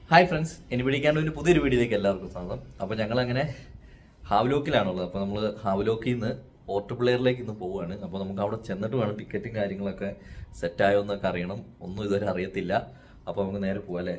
Hi friends ഇനി പിടിക്കാൻ ഒരു പുതിയൊരു വീഡിയോയിലേക്ക് എല്ലാവർക്കും സ്വാഗതം അപ്പോൾ ഞങ്ങൾ അങ്ങനെ ഹാവ്ലോക്കിലാണുള്ളത് അപ്പോൾ നമ്മൾ ഹാവ്ലോക്കിൽ നിന്ന് പോർട്ട് പ്ലെയറിലേക്ക് ഇന്ന് പോവുകയാണ് അപ്പോൾ നമുക്ക് അവിടെ ചെന്നിട്ട് വേണം ടിക്കറ്റും കാര്യങ്ങളൊക്കെ സെറ്റായോ എന്നൊക്കെ അറിയണം ഒന്നും ഇതുവരെ അറിയത്തില്ല അപ്പോൾ നമുക്ക് നേരെ പോവാം അല്ലേ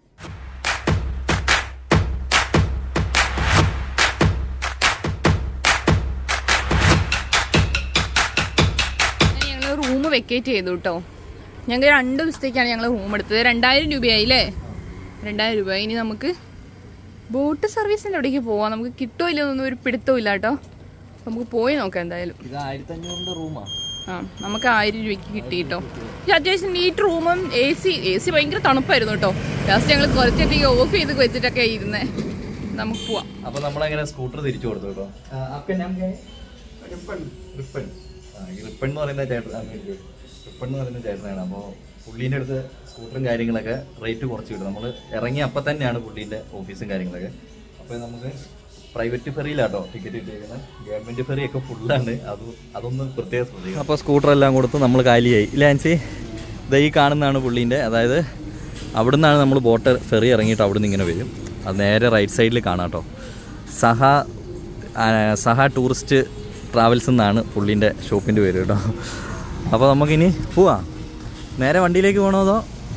ഞങ്ങൾ റൂം വെക്കേറ്റ് ചെയ്തു കേട്ടോ ഞങ്ങൾക്ക് രണ്ട് ദിവസത്തേക്കാണ് ഞങ്ങൾ റൂം എടുത്തത് രണ്ടായിരം രൂപയായില്ലേ രണ്ടായിരം രൂപ ഇനി നമുക്ക് ബോട്ട് സർവീസിൻ്റെ അവിടേക്ക് പോവാം നമുക്ക് കിട്ടോ ഇല്ലെന്നൊന്നും ഒരു പിടുത്തവും ഇല്ല കേട്ടോ നമുക്ക് പോയി നോക്കാം എന്തായാലും ഇത് ആയിരത്തി അഞ്ഞൂറിൻ്റെ റൂമാണ് ആ നമുക്ക് ആയിരം രൂപയ്ക്ക് കിട്ടി കേട്ടോ ഇത് അത്യാവശ്യം നീറ്റ് റൂമും എ സി എ സി ഭയങ്കര തണുപ്പായിരുന്നു കേട്ടോ ലാസ്റ്റ് ഞങ്ങൾ കുറച്ചൊക്കെ ഓഫ് ചെയ്ത് വെച്ചിട്ടൊക്കെ ഇരുന്നേ നമുക്ക് പോവാം അപ്പോൾ നമ്മളങ്ങനെ സ്കൂട്ടർ തിരിച്ചു കൊടുത്തു കേട്ടോ അപ്പം ഞാൻ റിപ്പൺ റിപ്പൺ ആ ഈ റിപ്പൺ എന്ന് പറയുന്ന ചേട്ടൻ റിപ്പൺ എന്ന് പറയുന്ന ചേട്ടനാണ് അപ്പോൾ പുള്ളീൻ്റെ അടുത്ത് സ്കൂട്ടറും കാര്യങ്ങളൊക്കെ റേറ്റ് കുറച്ച് കിട്ടും നമ്മൾ ഇറങ്ങി അപ്പം തന്നെയാണ് പുള്ളീൻ്റെ ഓഫീസും കാര്യങ്ങളൊക്കെ അപ്പോൾ നമുക്ക് പ്രൈവറ്റ് ഫെറിയിലാട്ടോ ടിക്കറ്റ് കിട്ടിയിരിക്കുന്നത് ഗവൺമെൻറ് ഫെറി ഒക്കെ ഫുള്ളാണ് അത് അതൊന്ന് പ്രത്യേക ശ്രദ്ധിക്കണം അപ്പോൾ സ്കൂട്ടർ എല്ലാം കൊടുത്ത് നമ്മൾ കാലിയായി ഇല്ല ആൻസി ഇത് ഈ കാണുന്നതാണ് പുള്ളീൻ്റെ അതായത് അവിടെ നിന്നാണ് നമ്മൾ ബോട്ട് ഫെറി ഇറങ്ങിയിട്ട് അവിടെ നിന്ന് ഇങ്ങനെ വരും അത് നേരെ റൈറ്റ് സൈഡിൽ കാണാം കേട്ടോ സഹ ആ, സഹ ടൂറിസ്റ്റ് ട്രാവൽസ് എന്നാണ് പുള്ളീൻ്റെ ഷോപ്പിൻ്റെ പേര് കേട്ടോ അപ്പോൾ നമുക്കിനി പോവാം നേരെ വണ്ടിയിലേക്ക് പോകണോ അതോ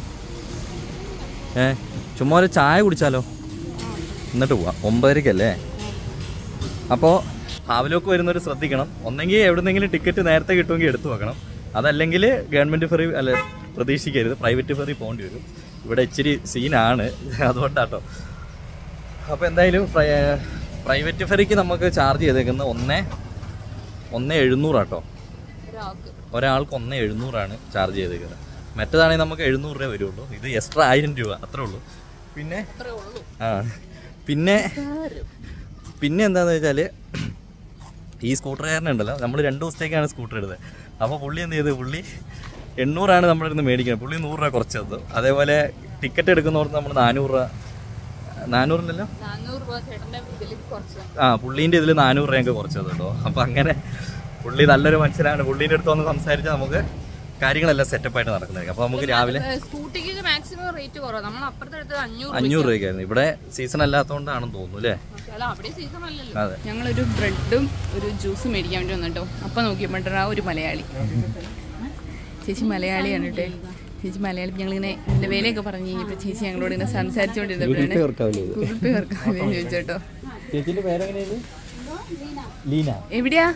ഏ ചുമ്മാ ഒരു ചായ കുടിച്ചാലോ എന്നിട്ട് പോവാം ഒമ്പതരക്കല്ലേ അപ്പോൾ ഹാവിലോക്ക് വരുന്നവർ ശ്രദ്ധിക്കണം ഒന്നെങ്കിൽ എവിടുന്നെങ്കിലും ടിക്കറ്റ് നേരത്തെ കിട്ടുമെങ്കിൽ എടുത്തു വെക്കണം അതല്ലെങ്കിൽ ഗവൺമെൻറ് ഫെറി അല്ല പ്രതീക്ഷിക്കരുത് പ്രൈവറ്റ് ഫെറി പോകേണ്ടി വരും ഇവിടെ ഇച്ചിരി സീനാണ് അതുകൊണ്ടാട്ടോ അപ്പോൾ എന്തായാലും പ്രൈ- പ്രൈവറ്റ് ഫെറിക്ക് നമുക്ക് ചാർജ് ചെയ്തേക്കുന്നത് ഒന്ന് ഒന്ന് എഴുന്നൂറാട്ടോ ഒരാൾക്ക് ഒന്ന് എഴുന്നൂറാണ് ചാർജ് ചെയ്തേക്കുന്നത് മറ്റേതാണെങ്കിൽ നമുക്ക് എഴുന്നൂറ് രൂപ വരുള്ളൂ ഇത് എക്സ്ട്രാ ആയിരം രൂപ അത്രേ ഉള്ളൂ പിന്നെ ആ പിന്നെ പിന്നെ എന്താന്ന് വെച്ചാൽ ഈ സ്കൂട്ടറുകാരനുണ്ടല്ലോ നമ്മൾ രണ്ട് ദിവസത്തേക്കാണ് സ്കൂട്ടർ എടുത്തത് അപ്പോൾ പുള്ളി എന്ത് ചെയ്ത് പുള്ളി എണ്ണൂറാണ് നമ്മുടെ അടുത്ത് മേടിക്കുന്നത് പുള്ളി നൂറ് രൂപ കുറച്ച് തന്നു അതേപോലെ ടിക്കറ്റ് എടുക്കുന്നവർക്ക് നമ്മൾ നാനൂറ് രൂപ നാനൂറിലല്ലോ നാനൂറ് രൂപ ചേട്ടൻ്റെ ഇതിൽ കുറച്ച് ആ പുള്ളീൻ്റെ ഇതിൽ നാനൂറ് രൂപയൊക്കെ കുറച്ച് തന്നു കേട്ടോ അപ്പം അങ്ങനെ പുള്ളി നല്ലൊരു മനുഷ്യനാണ് പുള്ളീൻ്റെ അടുത്ത് വന്ന് സംസാരിച്ചാൽ നമുക്ക് കാര്യങ്ങളെല്ലാം സെറ്റപ്പായിട്ട് നടക്കുന്നതായിരിക്കും അപ്പോൾ നമുക്ക് രാവിലെ സ്കൂട്ടിക്ക് മാക്സിമം റേറ്റ് കുറവാണ് നമ്മൾ അപ്പുറത്തെ അടുത്ത് അഞ്ഞൂറ് അഞ്ഞൂറ് രൂപയ്ക്കായിരുന്നു ഇവിടെ സീസൺ അല്ലാത്തതുകൊണ്ടാണെന്ന് തോന്നുന്നു അല്ലേ അല്ല അവിടെ സീസൺ അല്ലല്ലോ അതെ ഞങ്ങളൊരു ബ്രെഡും ഒരു ജ്യൂസും മേടിക്കാൻ വേണ്ടി വന്നിട്ടോ അപ്പം നോക്കിയപ്പോഴാ ഒരു മലയാളി ചേച്ചി മലയാളിയാണ് കേട്ടോ ചേച്ചി മലയാളി ഞങ്ങളിങ്ങനെ ഇതിന്റെ വിലയൊക്കെ പറഞ്ഞു കഴിഞ്ഞപ്പോൾ ചേച്ചി ഞങ്ങളോട് ഇങ്ങനെ സംസാരിച്ചുകൊണ്ടിരുന്നപ്പോഴാണ് ഗൂഗിൾ പേ വർക്കാവില്ലേ ചോദിച്ചോട്ടോ ചേച്ചിന്റെ പേരെങ്ങനെയാണ് ലീന എവിടെയാ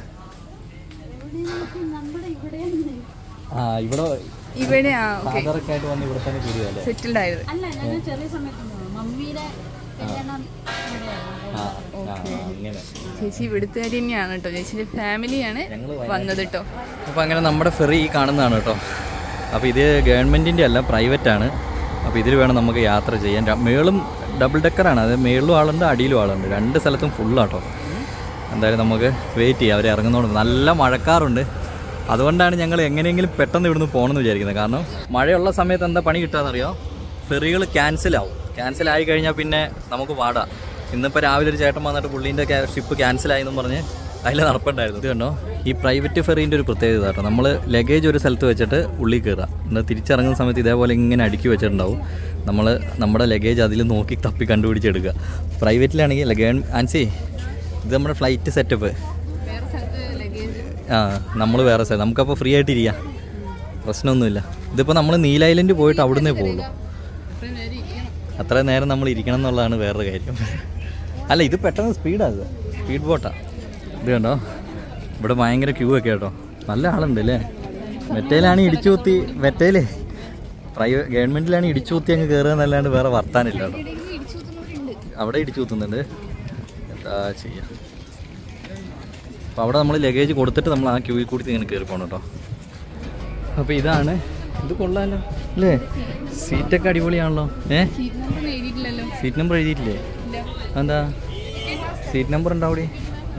ആ ഇവിടെ ഇവിടെ ആ ഓക്കെ ആധാറൊക്കെ ആയിട്ട് വന്ന് ഇവിടെ തന്നെ കയറിയല്ലേ സെറ്റിൽഡ് ആയത് അല്ല ഞാൻ ചെറിയ സമയത്ത് പോണം. മമ്മിയുടെ കല്യാണം ഇവിടെയാണ്. ആ ആ, അങ്ങനെ ചേച്ചി ഇവിടുത്തുകാരി തന്നെയാണ് കേട്ടോ ചേച്ചിന്റെ ഫാമിലിയാണ് ഞങ്ങള് വന്നത് കേട്ടോ അപ്പോൾ അങ്ങനെ നമ്മുടെ ഫെറി ഈ കാണുന്നതാണ് കേട്ടോ അപ്പോൾ ഇത് ഗവൺമെൻറ്റിൻ്റെ അല്ല പ്രൈവറ്റ് ആണ് അപ്പോൾ ഇതിൽ വേണം നമുക്ക് യാത്ര ചെയ്യാൻ ര- മേളും ഡബിൾ ഡെക്കറാണ് അത് മേളിലും ആളുണ്ട് അടിയിലും ആളുണ്ട് രണ്ട് സ്ഥലത്തും ഫുള്ളാട്ടോ എന്തായാലും നമുക്ക് വെയിറ്റ് ചെയ്യാം അവർ ഇറങ്ങുന്നതുകൊണ്ട് നല്ല മഴക്കാറുണ്ട് അതുകൊണ്ടാണ് ഞങ്ങൾ എങ്ങനെയെങ്കിലും പെട്ടെന്ന് ഇവിടുന്ന് പോകണമെന്ന് വിചാരിക്കുന്നത് കാരണം മഴയുള്ള സമയത്ത് എന്താ പണി കിട്ടാന്നറിയോ ഫെറികൾ ക്യാൻസൽ ആവും ക്യാൻസൽ ആയി കഴിഞ്ഞാൽ പിന്നെ നമുക്ക് പാടാം ഇന്നിപ്പോൾ രാവിലെ ഒരു ചേട്ടൻ വന്നിട്ട് പുള്ളീൻ്റെ ഷിപ്പ് ക്യാൻസൽ ആയെന്നും പറഞ്ഞ് അതിൽ നടപ്പുണ്ടായിരുന്നു ഇത് കണ്ടോ ഈ പ്രൈവറ്റ് ഫെറീൻ്റെ ഒരു പ്രത്യേകത കേട്ടോ നമ്മൾ ലഗേജ് ഒരു സ്ഥലത്ത് വെച്ചിട്ട് ഉള്ളിൽ കയറുക എന്നിട്ട് തിരിച്ചിറങ്ങുന്ന സമയത്ത് ഇതേപോലെ ഇങ്ങനെ അടുക്കി വെച്ചിട്ടുണ്ടാവും നമ്മൾ നമ്മുടെ ലഗേജ് അതിൽ നോക്കി തപ്പി കണ്ടുപിടിച്ചെടുക്കുക പ്രൈവറ്റിലാണെങ്കിൽ ഗവൺ ആൻസി ഇത് നമ്മുടെ ഫ്ലൈറ്റ് സെറ്റപ്പ് വേറെ സ്ഥലത്ത് ലഗേജ് ആ നമ്മൾ വേറെ സ്ഥലം നമുക്കപ്പോൾ ഫ്രീ ആയിട്ട് ഇരിക്കാം പ്രശ്നമൊന്നുമില്ല ഇതിപ്പോൾ നമ്മൾ നീല ഐലൻഡ് പോയിട്ട് അവിടുന്നേ പോകുള്ളൂ അത്ര നേരം നമ്മൾ ഇരിക്കണം എന്നുള്ളതാണ് വേറൊരു കാര്യം അല്ല ഇത് പെട്ടെന്ന് സ്പീഡാണ് ഇത് സ്പീഡ് ബോട്ടാണ് ഇത് കണ്ടോ ഇവിടെ ഭയങ്കര ക്യൂ ഒക്കെ കേട്ടോ നല്ല ആളുണ്ട് അല്ലേ മെറ്റയിലാണ് ഇടിച്ചു കുത്തി മെറ്റയിലേ പ്രൈവറ്റ് ഗവൺമെൻറ്റിലാണ് ഇടിച്ചു കുത്തി അങ്ങ് കയറുക എന്നല്ലാണ്ട് വേറെ വർത്താനില്ല കേട്ടോ അവിടെ ഇടിച്ചു കുത്തുന്നുണ്ട് എന്താ ചെയ്യാം അപ്പോൾ അവിടെ നമ്മൾ ലഗേജ് കൊടുത്തിട്ട് നമ്മൾ ആ ക്യൂവിൽ കൂടി ഇങ്ങനെ കയറി പോകണം കേട്ടോ അപ്പോൾ ഇതാണ് ഇത് കൊള്ളാമല്ലോ അല്ലേ സീറ്റൊക്കെ അടിപൊളിയാണല്ലോ ഏ സീറ്റ് നമ്പർ എഴുതിയിട്ടില്ലല്ലോ സീറ്റ് നമ്പർ എഴുതിയിട്ടില്ലേ എന്താ സീറ്റ് നമ്പർ ഉണ്ടാ അവിടെ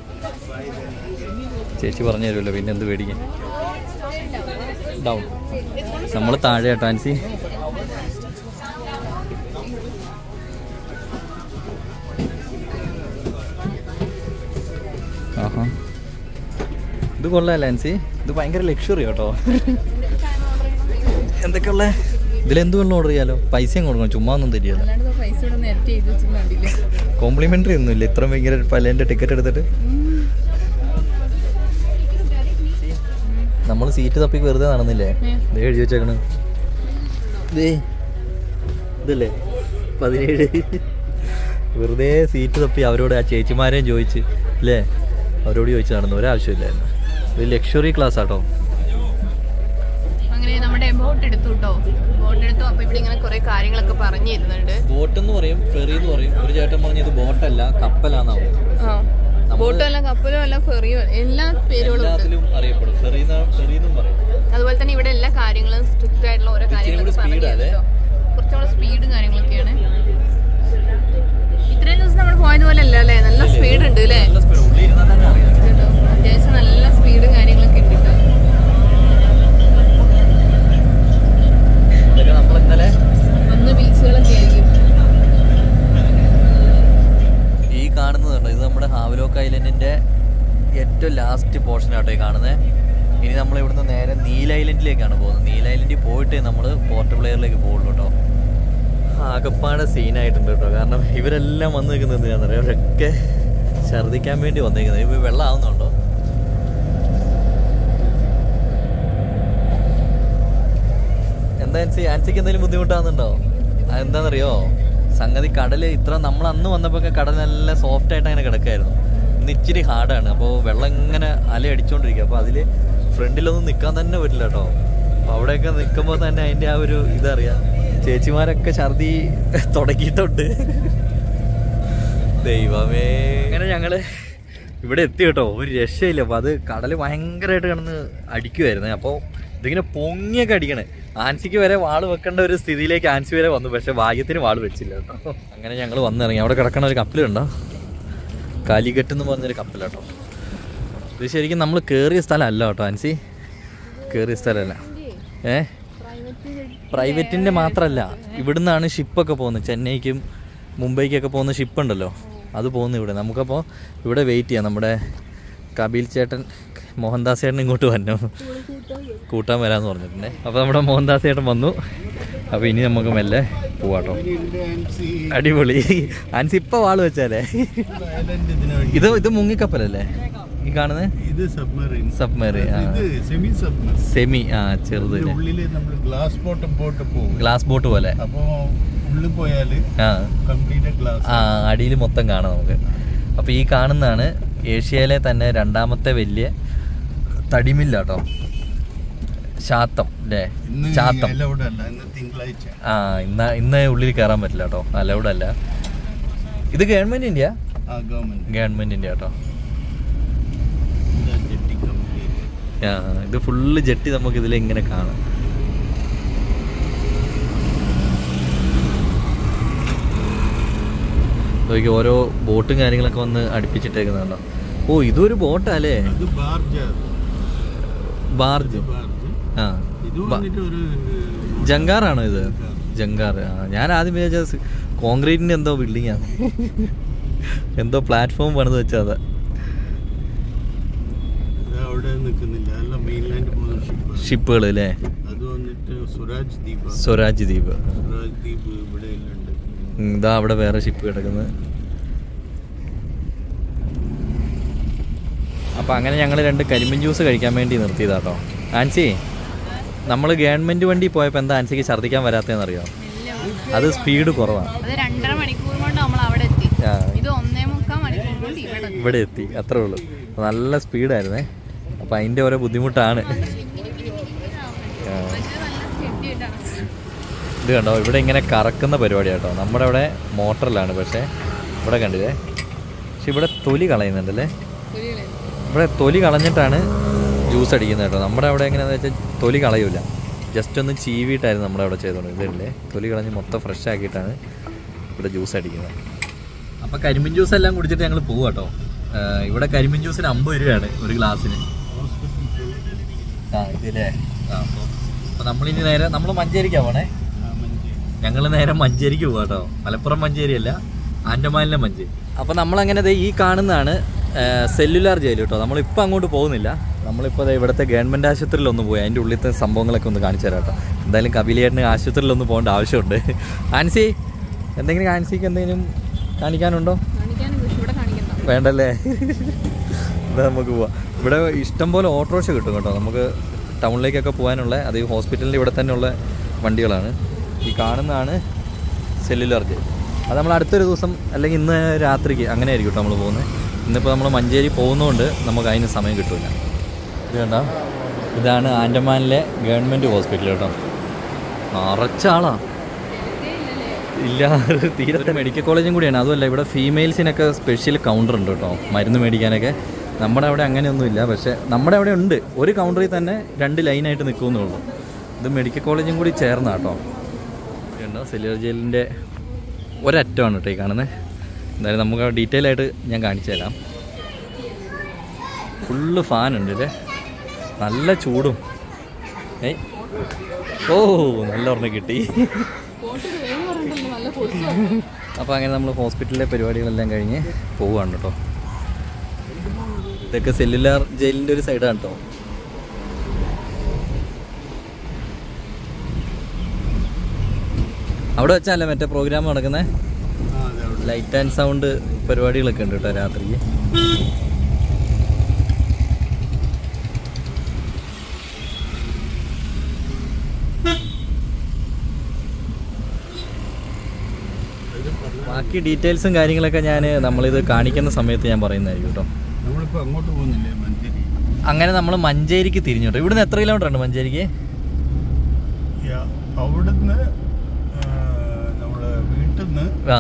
ചേച്ചി പറഞ്ഞു തരുമല്ലോ പിന്നെ എന്ത് പേടിക്കാൻ ഡൗൺ നമ്മൾ താഴെ കേട്ടോ ആൻസി ആഹാ ഇത് കൊള്ളാല്ലേ ആൻസി ഇത് ഭയങ്കര ലക്ഷറി കേട്ടോ എന്തൊക്കെയുള്ള ഇതിലെന്ത് വെള്ളം ഓർഡർ ചെയ്യാലോ പൈസയും കൊടുക്കണം ചുമ്മാ ഒന്നും തരികയല്ല അല്ലാണ്ട് ഇതാ പൈസ ഇവിടെ നേരത്തെ എഴുതി വെച്ചിട്ടുണ്ടില്ലേ കോംപ്ലിമെന്ററി ഒന്നുമില്ല ഇത്ര ഭയങ്കര പലേൻ്റെ ടിക്കറ്റ് എടുത്തിട്ട് നമ്മൾ സീറ്റ് തപ്പി വെറുതെ നടന്നില്ലേ ദേ എഴുതി വെച്ചേക്കണ് ദേ ഇതല്ലേ പതിനേഴ് വെറുതെ സീറ്റ് തപ്പി അവരോട് ആ ചേച്ചിമാരെയും ചോദിച്ച് അല്ലേ അവരോട് ചോദിച്ച് നടന്നു ഒരാവശ്യമില്ലായിരുന്നു ഇത് ലക്ഷറി ക്ലാസ് ആട്ടോ അങ്ങനെ നമ്മുടെ ബോട്ട് എടുത്തു കേട്ടോ ബോട്ട് എടുത്തു അപ്പൊ ഇവിടെ ഇങ്ങനെ കുറെ കാര്യങ്ങളൊക്കെ പറഞ്ഞു തരുന്നുണ്ട് ബോട്ട് എന്ന് പറയും ഫെറി എന്ന് പറയും ഒരു ചേട്ടൻ പറഞ്ഞു ഇത് ബോട്ടല്ല കപ്പലാന്നാവും ആ ബോട്ടും അല്ല കപ്പലും അല്ല ഫെറിയും അല്ല, എല്ലാ പേരുകളും ഉണ്ട് എല്ലാത്തിലും അറിയപ്പെടും ഫെറി ഫെറി എന്നും പറയും അതുപോലെ തന്നെ ഇവിടെ എല്ലാ കാര്യങ്ങളും സ്ട്രിക്റ്റ് ആയിട്ടുള്ള ഓരോ കാര്യങ്ങളൊക്കെ കൂടി പറഞ്ഞു speed അല്ലേ? തരുന്നുണ്ടോ കുറച്ചുകൂടെ സ്പീഡും കാര്യങ്ങളൊക്കെയാണ് ഇത്രയും ദിവസം നമ്മൾ പോയതുപോലെ അല്ല അല്ലേ നല്ല സ്പീഡ് ഉണ്ട് അല്ലേ നല്ല സ്പീഡ് ഉള്ളിൽ ഇരുന്നാൽ തന്നെ അറിയാം കേട്ടോ അത്യാവശ്യം നല്ല സ്പീഡും കാര്യങ്ങളൊക്കെ ഉണ്ട് കേട്ടോ ഇതൊക്കെ നമ്മൾ ഇന്നലെ വന്ന ബീച്ചുകളൊക്കെ ആയിരിക്കും ഈ കാണുന്നതുണ്ട് ഇത് നമ്മുടെ ഹാവലോക്ക് ഐലൻഡിന്റെ ഏറ്റവും ലാസ്റ്റ് പോർഷൻ ആട്ടോ ഈ കാണുന്നത് ഇനി നമ്മൾ ഇവിടുന്ന് നേരെ നീൽ ഐലൻഡിലേക്കാണ് പോകുന്നത് നീൽ ഐലൻഡിൽ പോയിട്ട് നമ്മൾ പോർട്ട് പ്ലെയറിലേക്ക് പോകുള്ളൂ കേട്ടോ ആകപ്പാടെ സീനായിട്ടുണ്ട് കേട്ടോ കാരണം ഇവരെല്ലാം വന്ന് നിൽക്കുന്നത് എന്തിനാണെന്നറിയാം അവരൊക്കെ ഛർദ്ദിക്കാൻ വേണ്ടി വന്നിരിക്കുന്നത് ഇപ്പൊ വെള്ളം ആവുന്നുണ്ടോ എന്താ ആൻസി ആൻസിക്ക് എന്തെങ്കിലും ബുദ്ധിമുട്ടാകുന്നുണ്ടോ അതെന്താണെന്നറിയോ സംഗതി കടൽ ഇത്ര നമ്മൾ അന്ന് വന്നപ്പോൾ കടൽ നല്ല സോഫ്റ്റ് ആയിട്ട് അങ്ങനെ കിടക്കായിരുന്നു ഇന്ന് ഇച്ചിരി ഹാർഡാണ് അപ്പോൾ വെള്ളം ഇങ്ങനെ അല അടിച്ചുകൊണ്ടിരിക്കുക അപ്പോൾ അതിൽ ഫ്രണ്ടിലൊന്നും നിൽക്കാൻ തന്നെ പറ്റില്ല കേട്ടോ അപ്പോൾ അവിടെയൊക്കെ നിൽക്കുമ്പോൾ തന്നെ അതിൻ്റെ ആ ഒരു ഇതറിയാം ചേച്ചിമാരൊക്കെ ഛർദി തുടങ്ങിയിട്ടുണ്ട് ദൈവമേ അങ്ങനെ ഞങ്ങള് ഇവിടെ എത്തി കേട്ടോ ഒരു രക്ഷയില്ല അപ്പോൾ അത് കടൽ ഭയങ്കരമായിട്ട് കിടന്ന് അടിക്കുമായിരുന്നു അപ്പോൾ ഇതിങ്ങനെ പൊങ്ങിയൊക്കെ അടിക്കണേ ആൻസിക്ക് വരെ വാള് വെക്കേണ്ട ഒരു സ്ഥിതിയിലേക്ക് ആൻസി വരെ വന്നു പക്ഷെ ഭാഗ്യത്തിന് വാള് വെച്ചില്ല കേട്ടോ അങ്ങനെ ഞങ്ങൾ വന്നിറങ്ങി അവിടെ കിടക്കണ ഒരു കപ്പലുണ്ടോ കാലിക്കട്ട് എന്ന് പറഞ്ഞൊരു കപ്പലാട്ടോ ഇത് ശരിക്കും നമ്മൾ കയറിയ സ്ഥലമല്ല കേട്ടോ ആൻസി കയറിയ സ്ഥലമല്ല ഏ പ്രൈവറ്റിൻ്റെ മാത്രമല്ല ഇവിടുന്നാണ് ഷിപ്പൊക്കെ പോകുന്നത് ചെന്നൈക്കും മുംബൈക്കൊക്കെ പോകുന്ന ഷിപ്പ് ഉണ്ടല്ലോ അത് പോകുന്നു ഇവിടെ നമുക്കപ്പോൾ ഇവിടെ വെയിറ്റ് ചെയ്യാം നമ്മുടെ കപിൽ ചേട്ടൻ മോഹൻദാസ് ചേട്ടൻ ഇങ്ങോട്ട് വന്നു കൂട്ടാൻ വരാമെന്ന് പറഞ്ഞിട്ടുണ്ടേ അപ്പോൾ നമ്മുടെ മോഹൻദാസ് ചേട്ടൻ വന്നു അപ്പോൾ ഇനി നമുക്ക് മെല്ലെ പോവാട്ടോ അടിപൊളി ആൻസി ഇപ്പോൾ വാള് വെച്ചാലേ ഇത് ഇത് മുങ്ങിക്കപ്പലല്ലേ ഈ കാണുന്നത് ഇത് സബ്മറീൻ സബ്മറി ആ ഇത് സെമി സബ്മറീൻ സെമി ആ ചെറുതില്ലേ ഉള്ളില് നമ്മൾ ഗ്ലാസ് ബോട്ടം ബോട്ട് പോകും ഗ്ലാസ് ബോട്ട് പോലെ അപ്പോ ഉള്ളിൽ പോയാല് ആ കംപ്ലീറ്റ് ഗ്ലാസ് ആ അടിയിൽ മൊത്തം കാണാം നമുക്ക് അപ്പോൾ ഈ കാണുന്നതാണ് ഏഷ്യയിലെ തന്നെ രണ്ടാമത്തെ വലിയ തടിമില്ല കേട്ടോ ശാത്തം അല്ലേ ഇന്ന് ചാത്തം അലൗഡ് അല്ല ഇന്ന് തിങ്കളാഴ്ച ആ ഇന്ന് ഇന്ന് ഉള്ളിൽ കയറാൻ പറ്റില്ല കേട്ടോ അലൗഡ് അല്ല ഇത് ഗവൺമെന്റിന്റെ ആ ഗവൺമെന്റ് ഗവൺമെന്റിന്റെ കേട്ടോ ജെട്ടി കംപ്ലീറ്റ് ആ ഇത് ഫുള്ള് ജെട്ടി നമുക്ക് ഇതിൽ ഇങ്ങനെ കാണാം നോക്കി ഓരോ ബോട്ടും കാര്യങ്ങളൊക്കെ വന്ന് അടുപ്പിച്ചിട്ടേക്കുന്നുണ്ടോ ഓ ഇതൊരു ബോട്ടല്ലേ അത് ബാർജ ബാർജ് ബാർജ് ആ ഇത് ബ- വന്നിട്ട് ഒരു ജങ്കാറാണോ ഇത് ജങ്കാർ ആ ഞാൻ ആദ്യം വിചാരിച്ച കോൺക്രീറ്റിന്റെ എന്തോ ബിൽഡിംഗ് ആണ് എന്തോ പ്ലാറ്റ്ഫോം പണിത് വെച്ചത് ഇത് അവിടെ നിൽക്കുന്നില്ല അല്ല മെയിൻലാൻഡ് പോകുന്ന ഷിപ്പ് ഷിപ്പുകൾ അല്ലേ അത് വന്നിട്ട് സുരാജ് ദ്വീപ് സ്വരാജ് ദ്വീപ് സുരാജ് ദ്വീപ് ഇവിടെ എല്ലാം ഉണ്ട് ഉം, ഇതാ അവിടെ വേറെ ഷിപ്പ് കിടക്കുന്നത് അപ്പോൾ അങ്ങനെ ഞങ്ങൾ രണ്ട് കരിമ്പിൻ ജ്യൂസ് കഴിക്കാൻ വേണ്ടി നിർത്തിയതാട്ടോ ആൻസി നമ്മൾ ഗവൺമെൻറ് വണ്ടി പോയപ്പോൾ എന്താ ആൻസിക്ക് ഛർദ്ദിക്കാൻ വരാത്തതെന്നറിയോ അത് സ്പീഡ് കുറവാണ് അത് രണ്ടര മണിക്കൂർ കൊണ്ട് നമ്മൾ അവിടെ എത്തി ആ, ഇത് ഒന്നേ മുക്കാൽ മണിക്കൂർ കൊണ്ട് ഇവിടെ എത്തി. ഇവിടെ എത്തി അത്രേ ഉള്ളൂ നല്ല സ്പീഡായിരുന്നേ അപ്പോൾ അതിൻ്റെ ഓരോ ബുദ്ധിമുട്ടാണ് ആ. പക്ഷേ നല്ല steady ആയിട്ടാണ്. ഇത് കണ്ടോ ഇവിടെ ഇങ്ങനെ കറക്കുന്ന പരിപാടി കേട്ടോ നമ്മുടെ അവിടെ മോട്ടറിലാണ് പക്ഷേ ഇവിടെ കണ്ടില്ലേ പക്ഷെ ഇവിടെ തൊലി കളയുന്നുണ്ടല്ലേ ശരിയല്ലേ? ഇവിടെ തൊലി കളഞ്ഞിട്ടാണ് ജ്യൂസ് അടിക്കുന്നത് കേട്ടോ നമ്മുടെ അവിടെ എങ്ങനെയാണെന്ന് വെച്ചാൽ തൊലി കളയൂല ജസ്റ്റ് ഒന്ന് ചീവിയിട്ടായിരുന്നു നമ്മുടെ അവിടെ ചെയ്തോണ്ട് ഇതില്ലേ തൊലി കളഞ്ഞ് മൊത്തം ഫ്രഷ് ആക്കിയിട്ടാണ് ഇവിടെ ജ്യൂസ് അടിക്കുന്നത് അപ്പോൾ കരിമ്പിൻ ജ്യൂസ് എല്ലാം കുടിച്ചിട്ട് ഞങ്ങൾ പോകും കേട്ടോ ആഹ് ഇവിടെ കരിമ്പിൻ ജ്യൂസിന് അമ്പത് രൂപയാണ് ഒരു ഗ്ലാസ്സിന് ആ ഇതില്ലേ ആ അപ്പോൾ അപ്പോൾ നമ്മളിനി നേരെ നമ്മൾ മഞ്ചേരിക്കാ പോണേ ഞങ്ങൾ നേരെ മഞ്ചേരിക്ക് പോകാം കേട്ടോ മലപ്പുറം മഞ്ചേരി അല്ല ആൻഡമാനിലെ മഞ്ചേരി അപ്പോൾ നമ്മളങ്ങനെ ദേ ഈ കാണുന്നതാണ് സെല്ലുലാർ ജയിൽ കേട്ടോ നമ്മളിപ്പോൾ അങ്ങോട്ട് പോകുന്നില്ല നമ്മളിപ്പോൾ ദേ ഇവിടുത്തെ ഗവൺമെൻറ് ആശുപത്രിയിൽ ഒന്ന് പോയി അതിൻ്റെ ഉള്ളിലത്തെ സംഭവങ്ങളൊക്കെ ഒന്ന് കാണിച്ചു തരാം കേട്ടോ എന്തായാലും കപിലേട്ടന് ആശുപത്രിയിൽ ഒന്ന് പോകേണ്ട ആവശ്യമുണ്ട് ആൻസി എന്തെങ്കിലും ആൻസിക്ക് എന്തെങ്കിലും കാണിക്കാനുണ്ടോ കാണിക്കാനും പക്ഷെ ഇവിടെ കാണിക്കണ്ട വേണ്ടല്ലേ എന്നാ നമുക്ക് പോവാം ഇവിടെ ഇഷ്ടംപോലെ ഓട്ടോറിക്ഷ കിട്ടും കേട്ടോ നമുക്ക് ടൗണിലേക്കൊക്കെ പോകാനുള്ള അത് ഈ ഹോസ്പിറ്റലിൻ്റെ ഇവിടെ തന്നെയുള്ള വണ്ടികളാണ് ഈ കാണുന്നതാണ് സെല്ലുലാർ ജെൽ അത് നമ്മൾ അടുത്തൊരു ദിവസം അല്ലെങ്കിൽ ഇന്ന് രാത്രിക്ക് അങ്ങനെ ആയിരിക്കും കേട്ടോ നമ്മൾ പോകുന്നത് ഇന്നിപ്പോൾ നമ്മൾ മഞ്ചേരി പോകുന്നതുകൊണ്ട് നമുക്ക് അതിന് സമയം കിട്ടില്ല ഇത് കണ്ടോ ഇതാണ് ആൻഡമാനിലെ ഗവൺമെൻറ് ഹോസ്പിറ്റൽ കേട്ടോ നിറച്ച ആളാ ഇല്ല തീരത്തെ മെഡിക്കൽ കോളേജും കൂടിയാണ് അതുമല്ല ഇവിടെ ഫീമെയിൽസിനൊക്കെ സ്പെഷ്യൽ കൗണ്ടർ ഉണ്ട് കേട്ടോ മരുന്ന് മേടിക്കാനൊക്കെ നമ്മുടെ അവിടെ അങ്ങനെയൊന്നുമില്ല പക്ഷേ നമ്മുടെ അവിടെ ഉണ്ട് ഒരു കൗണ്ടറിൽ തന്നെ രണ്ട് ലൈനായിട്ട് നിൽക്കുമെന്നേ ഉള്ളൂ ഇത് മെഡിക്കൽ കോളേജും കൂടി ചേർന്ന കേട്ടോ ഉണ്ടോ സെല്ലുലർ ജയിലിൻ്റെ ഒരറ്റമാണ് കേട്ടോ ഈ കാണുന്നത് എന്തായാലും നമുക്ക് ഡീറ്റെയിൽ ആയിട്ട് ഞാൻ കാണിച്ചു തരാം ഫുള്ള് ഫാനുണ്ട് അല്ലേ നല്ല ചൂടും ഏയ് ഓ നല്ല ഒരെണ്ണം കിട്ടി അപ്പോൾ അങ്ങനെ നമ്മൾ ഹോസ്പിറ്റലിലെ പരിപാടികളെല്ലാം കഴിഞ്ഞ് പോവുകയാണ് കേട്ടോ ഇതൊക്കെ സെല്ലുലാർ ജയിലിൻ്റെ ഒരു സൈഡാണ് കേട്ടോ അവിടെ വെച്ചല്ലേ മറ്റേ പ്രോഗ്രാം നടക്കുന്നത് ആ അതെ അവിടെ ലൈറ്റ് ആൻഡ് സൗണ്ട് പരിപാടികളൊക്കെ ഉണ്ട് കേട്ടോ രാത്രിക്ക് ബാക്കി ഡീറ്റെയിൽസും കാര്യങ്ങളൊക്കെ ഞാൻ നമ്മളിത് കാണിക്കുന്ന സമയത്ത് ഞാൻ പറയുന്നതായിരിക്കും കേട്ടോ നമ്മളിപ്പോൾ അങ്ങോട്ട് പോകുന്നില്ലേ മഞ്ചേരി അങ്ങനെ നമ്മൾ മഞ്ചേരിക്ക് തിരിഞ്ഞു കേട്ടോ ഇവിടുന്ന് എത്ര കിലോമീറ്റർ ഉണ്ട് മഞ്ചേരിക്ക് യാ, അവിടുന്ന് നമ്മൾ വീട്ടിൽ നിന്ന് ആ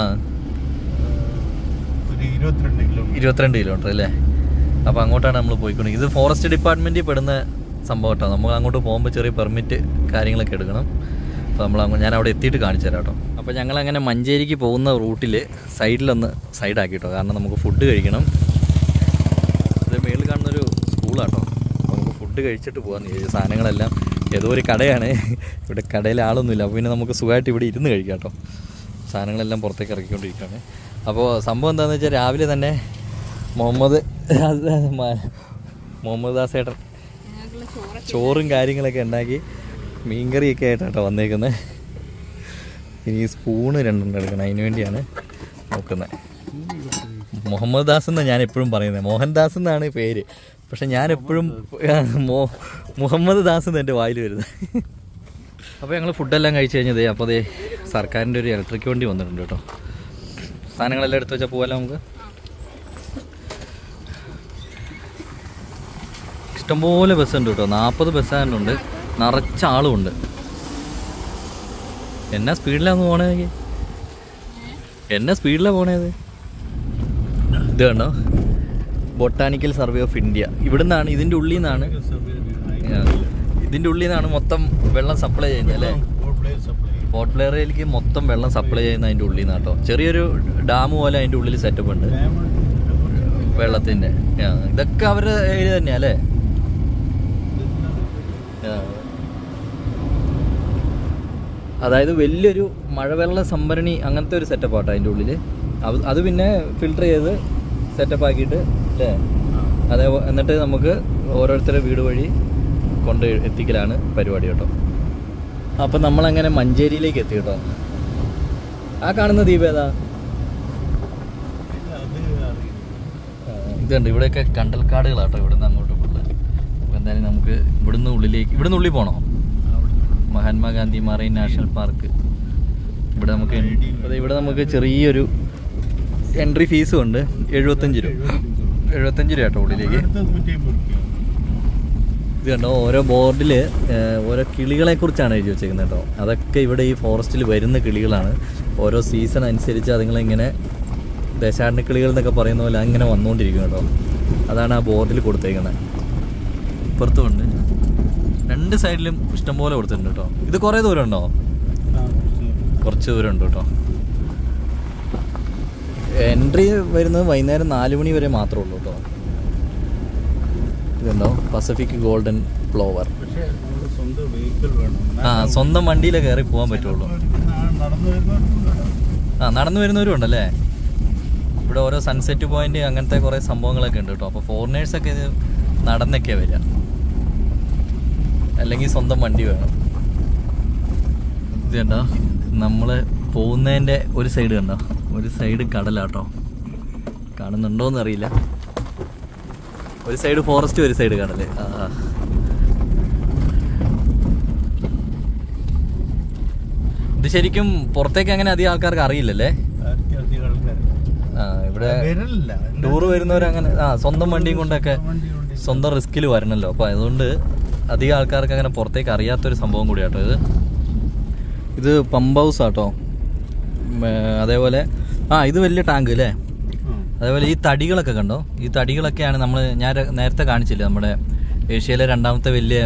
ഒരു ഇരുപത്തിരണ്ട് കിലോമീറ്റർ ഇരുപത്തിരണ്ട് കിലോമീറ്റർ അല്ലേ അപ്പോൾ അങ്ങോട്ടാണ് നമ്മൾ പോയിക്കൊണ്ടിരിക്കുന്നത് ഇത് ഫോറസ്റ്റ് ഡിപ്പാർട്ട്മെൻറ്റിൽ പെടുന്ന സംഭവം കേട്ടോ നമ്മൾ അങ്ങോട്ട് പോകുമ്പോൾ ചെറിയ പെർമിറ്റ് കാര്യങ്ങളൊക്കെ എടുക്കണം അപ്പോൾ നമ്മൾ അങ്ങ് ഞാൻ അവിടെ എത്തിയിട്ട് കാണിച്ചു തരാം കേട്ടോ അപ്പോൾ ഞങ്ങൾ അങ്ങനെ മഞ്ചേരിക്ക് പോകുന്ന റൂട്ടിൽ സൈഡിലൊന്ന് സൈഡാക്കി കേട്ടോ കാരണം നമുക്ക് ഫുഡ് കഴിക്കണം ഇത് മേളിൽ കാണുന്നൊരു സ്കൂളാട്ടോ നമുക്ക് ഫുഡ് കഴിച്ചിട്ട് പോകാമെന്ന് ചോദിച്ചു സാധനങ്ങളെല്ലാം ഏതോ ഒരു കടയാണ് ഇവിടെ കടയിൽ ആളൊന്നുമില്ല അപ്പോൾ പിന്നെ നമുക്ക് സുഖമായിട്ട് ഇവിടെ ഇരുന്ന് കഴിക്കാം കേട്ടോ സാധനങ്ങളെല്ലാം പുറത്തേക്ക് ഇറക്കിക്കൊണ്ടിരിക്കുകയാണ് അപ്പോൾ സംഭവം എന്താണെന്ന് വെച്ചാൽ രാവിലെ തന്നെ മുഹമ്മദ് മ- മുഹമ്മദ് ദാസേട്ടൻ ഞങ്ങൾക്കുള്ള ചോറ് ചോറും കാര്യങ്ങളൊക്കെ ഉണ്ടാക്കി മീൻകറിയൊക്കെ ആയിട്ടാട്ടോ വന്നേക്കുന്നത് ഇനി സ്പൂണ് രണ്ടെണ്ണം എടുക്കണം അതിന് വേണ്ടിയാണ് നോക്കുന്നത് മുഹമ്മദ് ദാസ് എന്നാണ് ഞാൻ എപ്പോഴും പറയുന്നത് മോഹൻദാസ് എന്നാണ് പേര് പക്ഷെ ഞാൻ എപ്പോഴും മോ മുഹമ്മദ് ദാസ് എന്ന് എൻ്റെ വായിൽ വരുന്നത് അപ്പോൾ ഞങ്ങൾ ഫുഡെല്ലാം കഴിച്ച് കഴിഞ്ഞതേ അപ്പോൾ അതേ സർക്കാരിൻ്റെ ഒരു ഇലക്ട്രിക് വണ്ടി വന്നിട്ടുണ്ട് കേട്ടോ സാധനങ്ങളെല്ലാം എടുത്ത് വെച്ചാൽ പോകാലോ നമുക്ക് ഇഷ്ടംപോലെ ബസ്സുണ്ട് കേട്ടോ നാൽപ്പത് ബസ്സാനുണ്ട് നിറച്ച ആളുമുണ്ട് എന്നാ സ്പീഡിലാണ് പോണേ എന്നാ സ്പീഡിലാണ് പോണേത് ഇത് കണ്ടോ ബൊട്ടാനിക്കൽ സർവേ ഓഫ് ഇന്ത്യ ഇവിടുന്നാണ് ഇതിൻ്റെ ഉള്ളിൽ നിന്നാണ് ഇതിൻ്റെ ഉള്ളിൽ നിന്നാണ് മൊത്തം വെള്ളം സപ്ലൈ ചെയ്യുന്നത് അല്ലേ പോർട്ട് ബ്ലെയറിലേക്ക് മൊത്തം വെള്ളം സപ്ലൈ ചെയ്യുന്ന അതിൻ്റെ ഉള്ളിൽ നിന്നാണ് കേട്ടോ ചെറിയൊരു ഡാം പോലെ അതിൻ്റെ ഉള്ളിൽ സെറ്റപ്പ് ഉണ്ട് വെള്ളത്തിൻ്റെ ആ, ഇതൊക്കെ അവരുടെ ഏരിയ തന്നെയാ അല്ലേ ആ. അതായത് വലിയൊരു മഴവെള്ള സംഭരണി അങ്ങനത്തെ ഒരു സെറ്റപ്പ് ആട്ടോ അതിൻ്റെ ഉള്ളിൽ അത് അത് പിന്നെ ഫിൽട്ടർ ചെയ്ത് സെറ്റപ്പ് ആക്കിയിട്ട് അല്ലേ അതേ എന്നിട്ട് നമുക്ക് ഓരോരുത്തരുടെ വീട് വഴി കൊണ്ട് എത്തിക്കലാണ് പരിപാടി കേട്ടോ അപ്പം നമ്മളങ്ങനെ മഞ്ചേരിയിലേക്ക് എത്തി കേട്ടോ ആ കാണുന്ന ദ്വീപ് ഏതാ ഇതുണ്ട് ഇവിടെയൊക്കെ കണ്ടൽക്കാടുകളാട്ടോ ഇവിടുന്ന് അങ്ങോട്ട് ഫുള്ള് അപ്പോൾ എന്തായാലും നമുക്ക് ഇവിടുന്ന് ഉള്ളിലേക്ക് ഇവിടുന്ന് ഉള്ളിൽ പോകണോ മഹാത്മാഗാന്ധി മറൈൻ നാഷണൽ പാർക്ക് ഇവിടെ നമുക്ക് അതെ ഇവിടെ നമുക്ക് ചെറിയൊരു എൻട്രി ഫീസും ഉണ്ട് എഴുപത്തഞ്ച് രൂപ എഴുപത്തഞ്ച് രൂപ കേട്ടോ ഉള്ളിലേക്ക് ഇത് കണ്ടോ ഓരോ ബോർഡിൽ ഓരോ കിളികളെ കുറിച്ചാണ് എഴുതി വെച്ചേക്കുന്നത് കേട്ടോ അതൊക്കെ ഇവിടെ ഈ ഫോറസ്റ്റിൽ വരുന്ന കിളികളാണ് ഓരോ സീസൺ അനുസരിച്ച് അതുങ്ങളിങ്ങനെ ദേശാടന കിളികൾ എന്നൊക്കെ പറയുന്ന പോലെ അങ്ങനെ വന്നുകൊണ്ടിരിക്കും കേട്ടോ അതാണ് ആ ബോർഡിൽ കൊടുത്തേക്കുന്നത് ഇപ്പുറത്തുമുണ്ട് രണ്ട് സൈഡിലും ഇഷ്ടംപോലെ കൊടുത്തിട്ടുണ്ട് കേട്ടോ ഇത് കുറേ ദൂരം ഉണ്ടോ കുറച്ച് ദൂരം ഉണ്ട് കേട്ടോ എൻട്രി വരുന്നത് വൈകുന്നേരം നാല് മണി വരെ മാത്രമേ ഉള്ളൂ കേട്ടോ ഇതുണ്ടോ പസഫിക് ഗോൾഡൻ ഫ്ലോവർ പക്ഷേ നമ്മുടെ സ്വന്തം വെഹിക്കിൾ വേണം ആ സ്വന്തം വണ്ടിയിലേ കയറി പോകാൻ പറ്റുള്ളൂ നടന്നു വരുന്നവർക്ക് ആ നടന്നു വരുന്നവരും ഉണ്ടല്ലേ ഇവിടെ ഓരോ സൺസെറ്റ് പോയിന്റ് അങ്ങനത്തെ കുറേ സംഭവങ്ങളൊക്കെ ഉണ്ട് കേട്ടോ അപ്പോൾ ഫോറിനേഴ്സൊക്കെ ഇത് നടന്നൊക്കെ വരിക അല്ലെങ്കിൽ സ്വന്തം വണ്ടി വേണം ഇത് കണ്ടോ നമ്മള് പോകുന്നതിന്റെ ഒരു സൈഡ് കണ്ടോ ഒരു സൈഡ് കടലാട്ടോ കാണുന്നുണ്ടോന്ന് അറിയില്ല ഒരു സൈഡ് ഫോറസ്റ്റ് ഒരു സൈഡ് കടല് ആ ആ. ഇത് ശരിക്കും പുറത്തേക്ക് അങ്ങനെ അധികം ആൾക്കാർക്ക് അറിയില്ലല്ലേ അത്യാവശ്യം ആൾക്കാർ ആ ഇവിടെ വരലില്ല ടൂർ വരുന്നവരങ്ങനെ ആ സ്വന്തം വണ്ടിയും കൊണ്ടൊക്കെ വണ്ടി കൊണ്ട് സ്വന്തം റിസ്കിൽ വരണല്ലോ അപ്പൊ അതുകൊണ്ട് അധികം ആൾക്കാർക്ക് അങ്ങനെ പുറത്തേക്ക് അറിയാത്തൊരു സംഭവം കൂടിയാട്ടോ ഇത് ഇത് പമ്പ് ഹൗസ് ആട്ടോ ഉം, ഏ, അതേപോലെ ആ ഇത് വലിയ ടാങ്ക് അല്ലേ ആ. അതേപോലെ ഈ തടികളൊക്കെ കണ്ടോ ഈ തടികളൊക്കെയാണ് നമ്മൾ ഞാൻ ര- നേരത്തെ കാണിച്ചില്ലേ നമ്മുടെ ഏഷ്യയിലെ രണ്ടാമത്തെ വലിയ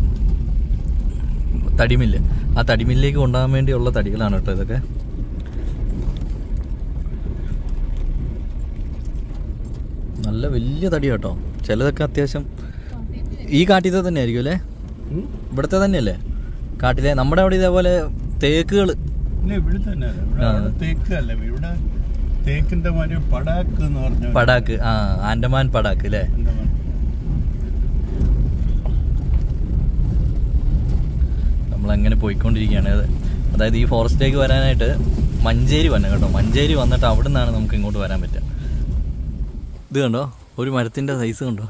തടിമില്ല് ആ തടിമില്ലിലേക്ക് കൊണ്ടുപോകാൻ വേണ്ടിയുള്ള തടികളാണ് കേട്ടോ ഇതൊക്കെ നല്ല വലിയ തടി കേട്ടോ ചിലതൊക്കെ അത്യാവശ്യം ഈ കാട്ടിലത്തെ തന്നെ ആയിരിക്കും അല്ലേ ഉം? ഇവിടുത്തെ തന്നെയല്ലേ കാട്ടിലെ നമ്മുടെ അവിടെ ഇതേപോലെ തേക്കുകൾ ഇല്ല ഇവിടെ തന്നെ അല്ല. ഇവിടെ ആ. അവിടെ തേക്ക് അല്ല ഇവിടെ തേക്കിന്റെ മാതിരി പടാക്ക് എന്ന് പറഞ്ഞ പടാക്ക് ആ ആൻഡമാൻ പടാക്ക് അല്ലേ എന്താ പറയുക? നമ്മളങ്ങനെ പോയിക്കൊണ്ടിരിക്കുകയാണ് അത് അതായത് ഈ ഫോറസ്റ്റിലേക്ക് വരാനായിട്ട് മഞ്ചേരി വന്നെ കേട്ടോ മഞ്ചേരി വന്നിട്ട് അവിടെ നിന്നാണ് നമുക്ക് ഇങ്ങോട്ട് വരാൻ പറ്റുക ഇത് കണ്ടോ ഒരു മരത്തിൻ്റെ സൈസ് കണ്ടോ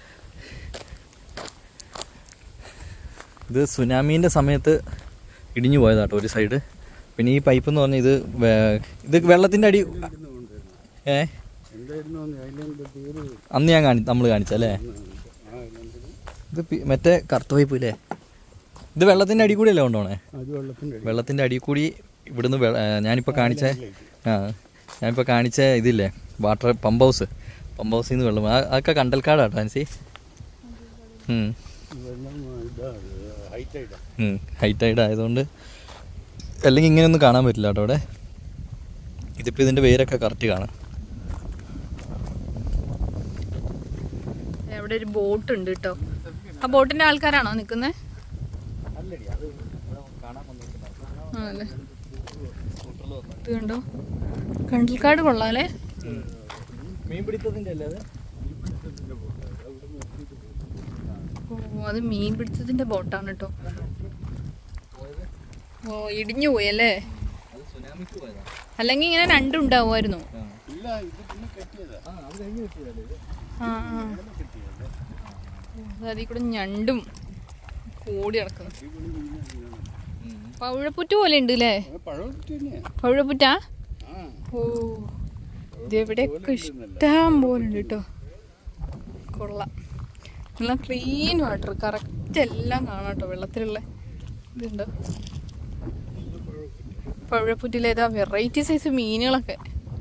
ഇത് സുനാമീൻ്റെ സമയത്ത് ഇടിഞ്ഞു പോയതാട്ടോ ഒരു സൈഡ് പിന്നെ ഈ പൈപ്പ് എന്ന് പറഞ്ഞാൽ ഇത് വേ- ഇത് വെള്ളത്തിൻ്റെ അടി ഏ എന്തായിരുന്നു അന്ന് ഐലൻഡ് പേര് അന്ന് ഞാൻ കാണി നമ്മൾ കാണിച്ചല്ലേ ആ ഐലൻഡിന് ഇത് പി- മറ്റേ കറുത്ത പൈപ്പ് ഇല്ലേ ഇത് വെള്ളത്തിൻ്റെ അടി കൂടിയല്ലേ കൊണ്ടുപോണേ അത് വെള്ളത്തിന്റെ അടി. വെള്ളത്തിൻ്റെ അടിയിൽ കൂടി ഇവിടുന്ന് വെ- ഏ, ഞാനിപ്പോൾ കാണിച്ച ആ ഞാനിപ്പോൾ കാണിച്ച ഇതില്ലേ വാട്ടർ പമ്പ് ഹൗസ് പമ്പ് ഹൗസിൽ നിന്ന് വെള്ളം ആ- അതൊക്കെ കണ്ടൽക്കാടാട്ടോ ആൻസി വെള്ളം ഇതാ ഹൈറ്റ് ആയിട്ടാ ഹൈറ്റൈഡ് ആയതുകൊണ്ട് അല്ലെങ്കിൽ ഇങ്ങനെയൊന്നും കാണാൻ പറ്റില്ല കേട്ടോ അവിടെ ഇതിപ്പോൾ ഇതിൻ്റെ പേരൊക്കെ കറക്റ്റ് കാണാം അവിടെ ഒരു ബോട്ട് ഉണ്ട് കേട്ടോ ആ ബോട്ടിന്റെ ആൾക്കാരാണോ നിൽക്കുന്നത് ആണല്ലേ ഇത് കണ്ടോ കണ്ടൽക്കാട് കൊള്ളാല്ലേ മീൻ പിടിത്തത്തിൻ്റെ അല്ലേ അത് ഓ അത് മീൻ പിടിച്ചതിന്റെ ബോട്ടാണ് കേട്ടോ ഓ ഇടിഞ്ഞു പോയി അല്ലേ അത് സുനാമിക്ക് പോയതാണ് അല്ലെങ്കിൽ ഇങ്ങനെ രണ്ടും ഉണ്ടാവുമായിരുന്നു ഇല്ല ഇത് പിന്നെ കെട്ടിയതാ ആ അത് കഴിഞ്ഞ് കിട്ടിയതല്ലേ ഇത് ആ ആ ഓ, അതിൽ കൂടെ ഞണ്ടും കൂടി നടക്കുന്നു പവിഴപ്പുറ്റ് പോലെ ഉണ്ട് അല്ലേ പഴം തന്നെയാ പവിഴപ്പുറ്റാ ആ ഓ ഇത് എവിടെയൊക്കെ ഇഷ്ടം പോലെ ഉണ്ട് കേട്ടോ കൊള്ളാം നല്ല ക്ലീൻ വാട്ടർ കറക്റ്റ് എല്ലാം കാണാം കേട്ടോ വെള്ളത്തിലുള്ള ഇതുണ്ട് പവിഴപ്പുറ്റിലേതാ വെറൈറ്റി സൈസ് മീനുകളൊക്കെ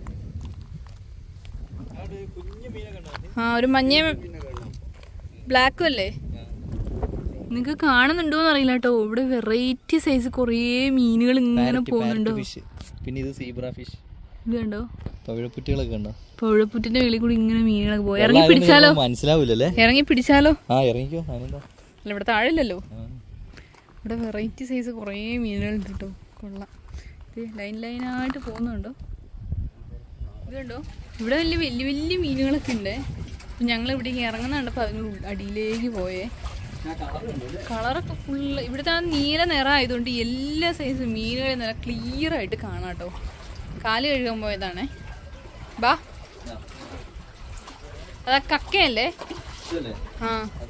ആ ഒരു മഞ്ഞ ബ്ലാക്കും അല്ലേ നിങ്ങക്ക് കാണുന്നുണ്ടോന്ന് അറിയില്ല കേട്ടോ ഇവിടെ വെറൈറ്റി സൈസ് കുറേ മീനുകൾ ഇങ്ങനെ പോകുന്നുണ്ടോ ഫിഷ് പിന്നെ ഇത് സീബ്ര ഫിഷ് ഇത് കണ്ടോ പവിഴപ്പുറ്റികളൊക്കെ ഉണ്ടോ പവിഴപ്പുറ്റിന്റെ വെളിയിൽ കൂടി ഇങ്ങനെ മീനുകളൊക്കെ പോയി ഇറങ്ങി പിടിച്ചാലോ മനസ്സിലാവില്ലല്ലേ ഇറങ്ങി പിടിച്ചാലോ ആ ഇറങ്ങിക്കോ അതിനെന്താ അല്ല ഇവിടെ താഴെയല്ലോ ആ. ഇവിടെ വെറൈറ്റി സൈസ് കുറേ മീനുകളുണ്ട് കേട്ടോ കൊള്ളാം ഇത് ലൈൻ ലൈനായിട്ട് പോകുന്നുണ്ടോ ഇത് കണ്ടോ ഇവിടെ വലിയ വലിയ വലിയ മീനുകളൊക്കെ ഉണ്ട് അപ്പം ഞങ്ങൾ ഇവിടെ ഇറങ്ങുന്ന കണ്ടപ്പോൾ അതിന് അടിയിലേക്ക് പോയേ കളറൊക്കെ ഫുള്ള് ഇവിടുത്തെ ആ നീല നിറം ആയതുകൊണ്ട് എല്ലാ സൈസ് മീനുകളെ നല്ല ക്ലിയർ ആയിട്ട് കാണാം കേട്ടോ കാല് കഴുകാൻ പോയതാണേ ബാ അതാ കക്കയല്ലേ ആ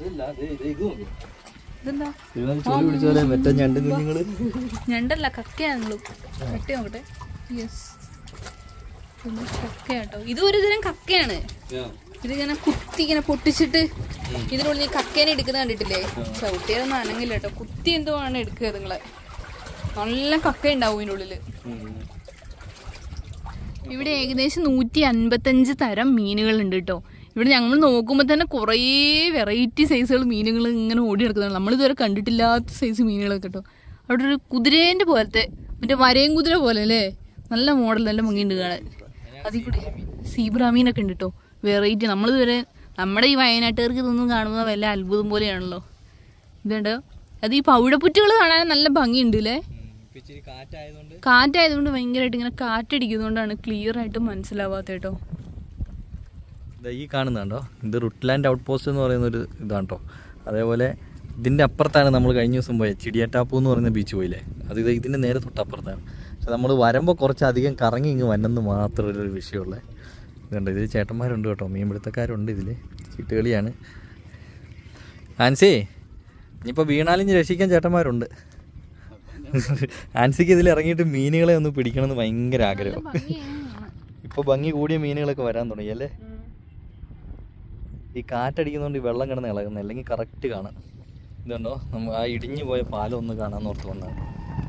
ഇതെന്താ പിടിച്ചോലെ മറ്റേ ഞണ്ട് കുഞ്ഞുങ്ങള് ഞണ്ടല്ല കക്കയാണല്ലോ കട്ടി നോക്കട്ടെ യെസ് കക്കയാട്ടോ ഇതും ഒരു തരം കക്കയാണ് ഇതിങ്ങനെ കുത്തി ഇങ്ങനെ പൊട്ടിച്ചിട്ട് ഇതിനുള്ളിൽ ഈ കക്കേനെ എടുക്കുന്ന കണ്ടിട്ടില്ലേ ചവിട്ടിയാലൊന്നും അനങ്ങില്ല കേട്ടോ കുത്തി എന്തോ ആണ് എടുക്കുക നിങ്ങളെ നല്ല കക്ക ഉണ്ടാവും ഇതിൻ്റെ ഉള്ളില് ഇവിടെ ഏകദേശം നൂറ്റി അൻപത്തഞ്ച് തരം മീനുകളുണ്ട് കേട്ടോ ഇവിടെ ഞങ്ങൾ നോക്കുമ്പോൾ തന്നെ കുറേ വെറൈറ്റി സൈസുകൾ മീനുകൾ ഇങ്ങനെ ഓടി നടക്കുന്നതാണ് നമ്മളിതുവരെ കണ്ടിട്ടില്ലാത്ത സൈസ് മീനുകളൊക്കെ കേട്ടോ അവിടെ ഒരു കുതിരേൻ്റെ പോലത്തെ മറ്റേ വരയും കുതിര പോലെ അല്ലേ നല്ല മോഡൽ നല്ല ഭംഗിയുണ്ട് കാണാൻ അതിൽ കൂടി സീബ്ര മീനൊക്കെ ഉണ്ട് കേട്ടോ വെറൈറ്റി നമ്മളിതുവരെ നമ്മുടെ ഈ വയനാട്ടുകാർക്ക് ഇതൊന്നും കാണുമ്പോൾ വല്ല അത്ഭുതം പോലെയാണല്ലോ ഇതുണ്ട് അത് ഈ പൗഴപ്പുറ്റുകൾ കാണാൻ നല്ല ഭംഗിയുണ്ട് അല്ലേ ഇച്ചിരി കാറ്റായതുകൊണ്ട് കാറ്റായതുകൊണ്ട് ഭയങ്കരമായിട്ട് ഇങ്ങനെ കാറ്റടിക്കുന്നതുകൊണ്ടാണ് ക്ലിയർ ആയിട്ട് മനസ്സിലാവാത്ത കേട്ടോ ദാ ഈ കാണുന്നുണ്ടോ ഇത് റുട്ട്ലാൻഡ് ഔട്ട് പോസ്റ്റ് എന്ന് പറയുന്ന ഒരു ഇതാണ് കേട്ടോ അതേപോലെ ഇതിൻ്റെ അപ്പുറത്താണ് നമ്മൾ കഴിഞ്ഞ ദിവസം പോയത് ചിടിയാറ്റാപ്പൂ എന്ന് പറയുന്ന ബീച്ച് പോയില്ലേ അത് ഇത് ഇതിൻ്റെ നേരെ തൊട്ടപ്പുറത്താണ് പക്ഷെ നമ്മൾ വരുമ്പോൾ കുറച്ചധികം കറങ്ങി ഇങ്ങ് വന്നെന്ന് മാത്രം ഒരു വിഷയമുള്ളത് ഇതുണ്ട് ഇതിൽ ചേട്ടന്മാരുണ്ട് കേട്ടോ മീൻപിടുത്തക്കാരുണ്ട് ഇതിൽ ചീട്ടുകളിയാണ് ആൻസി ഇനിയിപ്പോൾ വീണാലും ഇനി രക്ഷിക്കാൻ ചേട്ടന്മാരുണ്ട് ആൻസിക്ക് ഇതിൽ ഇറങ്ങിയിട്ട് മീനുകളെ ഒന്ന് പിടിക്കണമെന്ന് ഭയങ്കര ആഗ്രഹം ഇപ്പോൾ ഭംഗി കൂടിയ മീനുകളൊക്കെ വരാൻ തുടങ്ങി അല്ലേ ഈ കാറ്റടിക്കുന്നതുകൊണ്ട് ഈ വെള്ളം കിടന്ന് ഇളകുന്നത് അല്ലെങ്കിൽ കറക്റ്റ് കാണാം ഇതുണ്ടോ നമ്മൾ ആ ഇടിഞ്ഞു പോയ പാലം ഒന്ന് കാണാൻ ഓർത്ത് വന്നതാണ്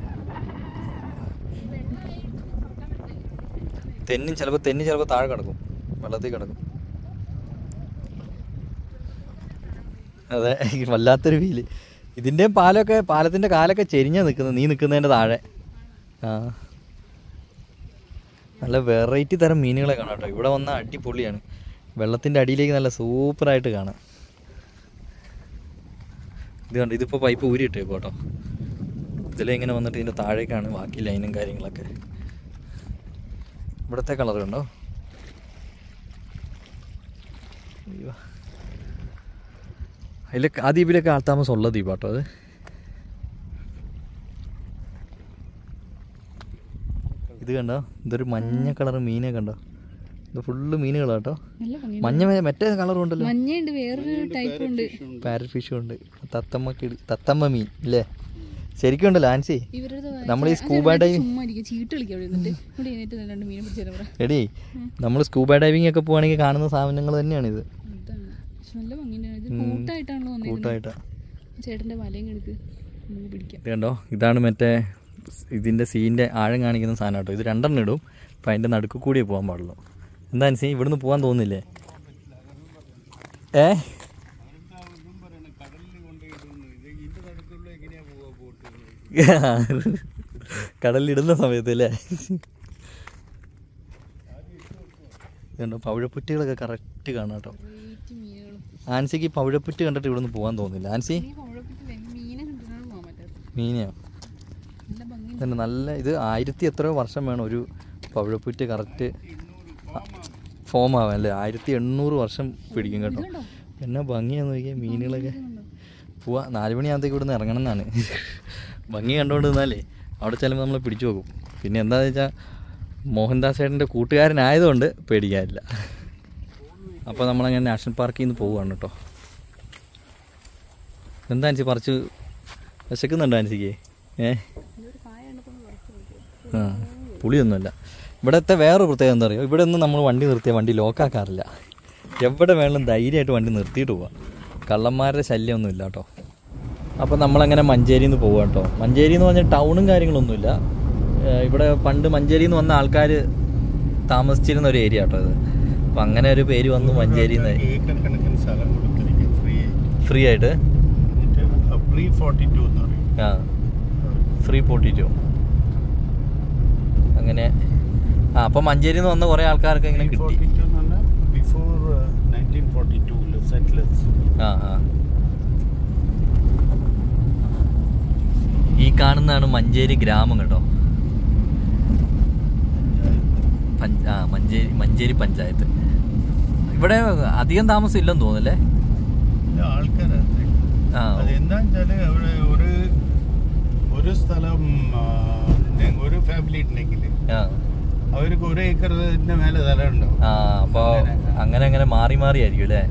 തെന്നും ചിലപ്പോൾ തെന്നി ചിലപ്പോൾ താഴെ കിടക്കും വെള്ളത്തിൽ കിടക്കും അതെ ഈ വല്ലാത്തൊരു ഫീല് ഇതിൻ്റെയും പാലൊക്കെ പാലത്തിൻ്റെ കാലൊക്കെ ചെരിഞ്ഞാ നിൽക്കുന്നത് നീ നിൽക്കുന്നതിൻ്റെ താഴെ ആ നല്ല വെറൈറ്റി തരം മീനുകളെ കാണാം കേട്ടോ ഇവിടെ വന്ന അടിപൊളിയാണ് വെള്ളത്തിൻ്റെ അടിയിലേക്ക് നല്ല സൂപ്പറായിട്ട് കാണാം ഇത് കണ്ട് ഇതിപ്പോൾ പൈപ്പ് ഊരിയിട്ടേക്കും കേട്ടോ ഇതിലിങ്ങനെ വന്നിട്ട് ഇതിൻ്റെ താഴേക്കാണ് ബാക്കി ലൈനും കാര്യങ്ങളൊക്കെ ഇവിടുത്തെ കളർ കണ്ടോ അയ്യോ അതിലൊക്കെ ആ ദ്വീപിലൊക്കെ ആൾത്താമസം ഉള്ള ദ്വീപാട്ടോ അത് ഇത് കണ്ടോ ഇതൊരു മഞ്ഞ കളർ മീനെ കണ്ടോ ഇത് ഫുള്ള് മീനുകളാട്ടോ നല്ല ഭംഗി മഞ്ഞ മേ- മറ്റേ കളറും ഉണ്ടല്ലോ മഞ്ഞയുണ്ട് വേറൊരു ടൈപ്പ് ഉണ്ട് പാരറ്റ് ഫിഷും ഉണ്ട് തത്തമ്മ കിളി തത്തമ്മ മീൻ ഇല്ലേ ശരിക്കും ഉണ്ടല്ലോ ആൻസി ഇവരുടെ നമ്മൾ ഈ സ്കൂബ ഡൈവിങ് ചുമ്മാ ഇരിക്കുക ചീട്ട് കളിക്കുക അവിടെ ഇരുന്നിട്ട് ഇവിടെ എഴുന്നേറ്റ് രണ്ട് മീനെ പിടിച്ചു പറ എടി നമ്മൾ സ്കൂബ ഡൈവിംഗ് ഒക്കെ പോവാണെങ്കിൽ കാണുന്ന സാധനങ്ങൾ തന്നെയാണ് ഇത് ഇതാണ് പക്ഷെ നല്ല ഭംഗിയുണ്ട് ഇത് കൂട്ടായിട്ടാണല്ലോ വന്നിരിക്കുന്നത് കൂട്ടായിട്ടാ ചേട്ടന്റെ വലയും എടുക്ക് നമുക്ക് പിടിക്കാം ഇത് കണ്ടോ ഇതാണ് മറ്റേ ഇതിൻ്റെ സീൻ്റെ ആഴം കാണിക്കുന്ന സാധനം കേട്ടോ ഇത് രണ്ടെണ്ണം ഇടും അപ്പം അതിൻ്റെ നടുക്ക് കൂടിയേ പോകാൻ പാടുള്ളൂ എന്താ അനുസരിച്ച് ഇവിടുന്ന് പോകാൻ തോന്നുന്നില്ലേ ഏ കടലിലിടുന്ന സമയത്ത് അല്ലേ ഇതുണ്ടോ പവിഴപ്പുറ്റുകളൊക്കെ കറക്റ്റ് കാണാം കേട്ടോ വെയിറ്റ് മീനുകളും ആൻസിക്ക് പവിഴപ്പുറ്റ് കണ്ടിട്ട് ഇവിടുന്ന് പോകാൻ തോന്നുന്നില്ല ആൻസി ഈ പൗഴപ്പിച്ച് മീനെ കിട്ടുന്നതാണ് പോകാൻ പറ്റാത്തത് മീനെയോ നല്ല ഭംഗി തന്നെ നല്ല ഇത് ആയിരത്തി എത്രയോ വർഷം വേണം ഒരു പവിഴപ്പുറ്റ് കറക്റ്റ് ഫോം ആവാൻ അല്ലേ ആയിരത്തി എണ്ണൂറ് വർഷം പിടിക്കും കേട്ടോ എന്നാ ഭംഗിയാന്ന് നോക്കിയാൽ മീനുകളൊക്കെ പോവാ നാല് മണിയാകുമ്പോഴത്തേക്ക് ഇവിടുന്ന് ഇറങ്ങണം എന്നാണ് ഭംഗി കണ്ടുകൊണ്ട് നിന്നാലേ അവിടെ ചെല്ലുമ്പോൾ നമ്മൾ പിടിച്ചു പോകും പിന്നെ എന്താണെന്ന് വെച്ചാൽ മോഹൻദാസ് ചേട്ടൻ്റെ കൂട്ടുകാരനായതുകൊണ്ട് പേടിക്കാനില്ല അപ്പോൾ നമ്മളങ്ങനെ നാഷണൽ പാർക്കിൽ നിന്ന് പോവുകയാണ് കേട്ടോ എന്താ ആൻസി പറിച്ച് വിശക്കുന്നുണ്ടോ ആൻസിക്ക് ഏ ആ പുളിയൊന്നുമല്ല ഇവിടുത്തെ വേറൊരു പ്രത്യേകത എന്താ പറയുക ഇവിടെ ഒന്നും നമ്മൾ വണ്ടി നിർത്തിയ വണ്ടി ലോക്കാക്കാറില്ല എവിടെ വേണമെങ്കിലും ധൈര്യമായിട്ട് വണ്ടി നിർത്തിയിട്ട് പോവാം കള്ളന്മാരുടെ ശല്യമൊന്നും ഇല്ല കേട്ടോ അപ്പോൾ നമ്മളങ്ങനെ മഞ്ചേരിയിൽ നിന്ന് പോവാം കേട്ടോ മഞ്ചേരി എന്ന് പറഞ്ഞാൽ ടൗണും കാര്യങ്ങളൊന്നുമില്ല ഏഹ് ഇവിടെ പണ്ട് മഞ്ചേരിയിൽ നിന്ന് വന്ന ആൾക്കാർ താമസിച്ചിരുന്ന ഒരു ഏരിയ കേട്ടോ ഇത് അപ്പം അങ്ങനെ ഒരു പേര് വന്നു മഞ്ചേരി എന്ന് ഏക്കർ കണക്കിന് സ്ഥലം കൊടുത്തിരിക്കും ഫ്രീ ഫ്രീ ആയിട്ട് ഫ്രീ ഫോർട്ടി ടു എന്ന് പറയും ആ ഫ്രീ പൊട്ടിറ്റോ അങ്ങനെ ആ അപ്പം മഞ്ചേരിയിൽ നിന്ന് വന്ന കുറേ ആൾക്കാർക്ക് ഇങ്ങനെ കിട്ടി ഫോർട്ടി ടു എന്ന് പറഞ്ഞാൽ ബിഫോർ നയൻറ്റീൻ ഫോർട്ടി ടൂല് സെറ്റിലേഴ്സ് ആ ആ ഈ കാണുന്നതാണ് മഞ്ചേരി ഗ്രാമം കേട്ടോ പഞ്ച ആ മഞ്ചേരി മഞ്ചേരി പഞ്ചായത്ത് ഇവിടെ അധികം താമസം ഇല്ലെന്ന് തോന്നുന്നല്ലേ ആൾക്കാരത് ആ അത് എന്താന്ന് വെച്ചാല് അവിടെ ഒരു ഒരു സ്ഥലം ആ, ഉണ്ടെ- ഒരു ഫാമിലി ഉണ്ടെങ്കിൽ ആ അവർക്ക് ഒരു ഏക്കറിന്റെ മേലെ സ്ഥലം ഉണ്ടാവും ആ അപ്പോൾ അങ്ങനെ അങ്ങനെ മാറി മാറി ആയിരിക്കും അല്ലേ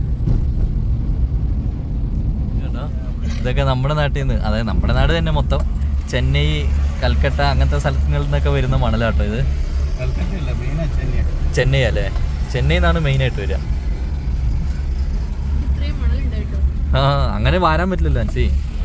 കേട്ടോ? ഇതൊക്കെ നമ്മുടെ നാട്ടിൽ നിന്ന് അതായത് നമ്മുടെ നാട് തന്നെ മൊത്തം ചെന്നൈ കൽക്കട്ട അങ്ങനത്തെ സ്ഥലങ്ങളിൽ നിന്നൊക്കെ വരുന്ന മണലാട്ടോ ഇത് കൽക്കട്ടയല്ല മെയിനാ ചെന്നൈ ചെന്നൈ അല്ലേ ചെന്നൈ നിന്നാണ് മെയിനായിട്ട് വരിക ഇത്രയും മണലുണ്ടായിട്ടോ ആ അങ്ങനെ വാരാൻ പറ്റില്ലല്ലോ അൻസി